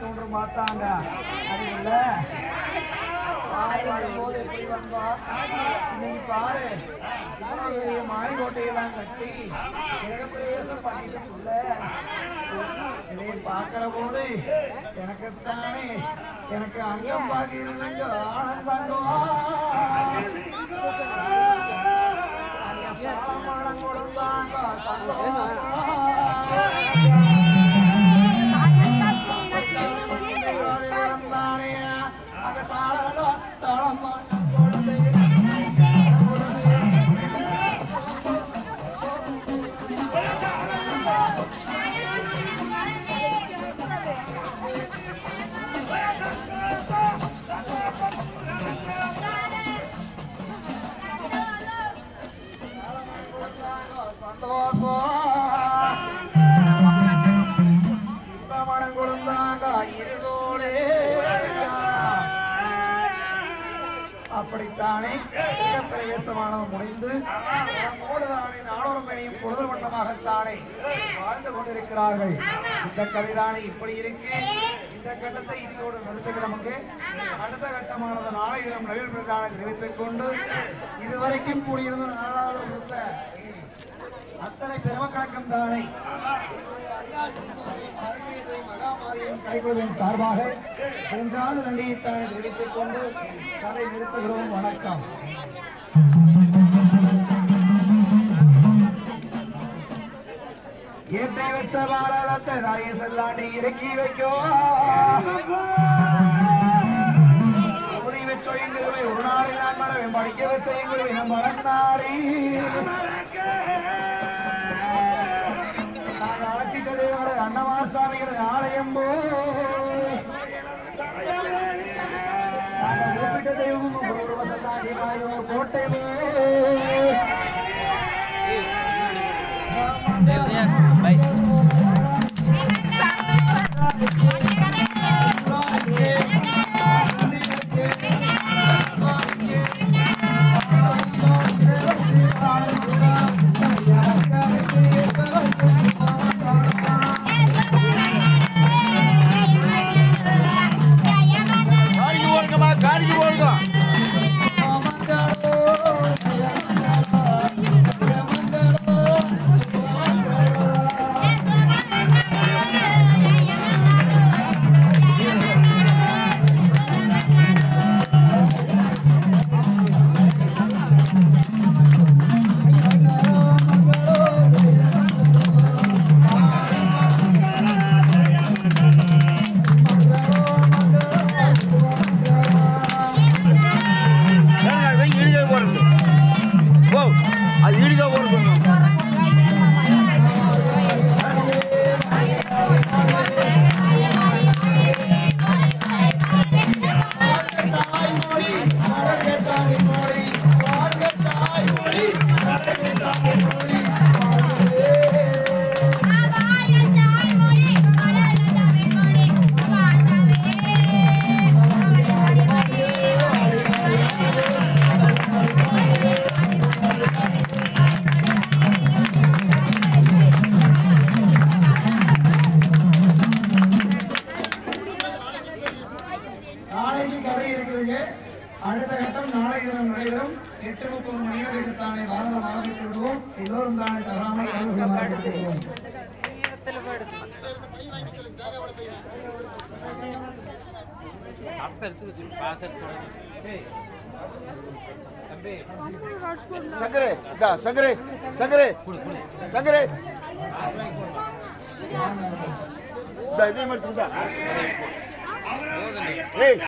தோன்று மாட்டாங்க அது இல்ல போது எப்படி வந்தா இன்னைக்கு பாரு இவ்வளவு மாரிக்கோட்டையெல்லாம் கட்டி கிரகப்பிரவேசம் பண்ணிட்டுள்ள இதை பார்க்கிற போது எனக்கு தானே எனக்கு அங்கம் பார்க்கிறது ஆனந்தம் அங்க சாமான் கொடுத்தாங்க சந்தோஷம் மனம் கொடுத்தாங்க இருதோளே அப்படித்தானே பிரவேசமானது முடிந்து மூடுதானே நாடோரமையும் பொழுது வண்ணமாகத்தானே வாழ்ந்து கொண்டிருக்கிறார்கள் இந்த கவிதானே இப்படி இருக்கு இந்த கட்டத்தை இதோடு நிறுத்துகிற நமக்கு அடுத்த கட்டமானது நாளை தினம் நவீன தெரிவித்துக் கொண்டு இதுவரைக்கும் கூடியிருந்த நாலாவது முத்த அத்தனை பெருமக்கணக்கம் தானே கைகொள்வதன் சார்பாக சென்றாவது நன்றியைத்தானே தெரிவித்துக் கொண்டு கதை நிறுத்துகிறோம் வணக்கம் ஏற்றை வச்ச பாரதத்தை ராய செல்லாண்டி இறக்கி வைக்கோ உதவி வச்சோ எங்குருவை ஒரு நாளில் நான் மறவேன் படிக்க வச்ச எங்குருவை நான் மறந்தாரி நான் அழைச்சிட்டது அன்னமார் சாமிகள் ஆலயம் போ நாங்கள் கூப்பிட்ட தெய்வம் ஒரு வசந்தாடி வாயோர் கோட்டை போ காடிக்கு போடுங்கம்மா காடிக்கு போடுங்க ஏங்க, அது இடிக்க போறது ஓ அது இடிக்க போறது நாளைக்கு கதை இருக்குதுங்க அடுத்த கட்டம் நாளை தினம் நடைபெறும் எட்டு முப்பது மணி வரைக்கு தானே வாரம் ஆரம்பித்து விடுவோம் எல்லோரும் தானே தவறாமல் கலந்து கொள்வோம் சங்கரே இதா சங்கரே சங்கரே சங்கரே இதா இதே மாதிரி ஏய்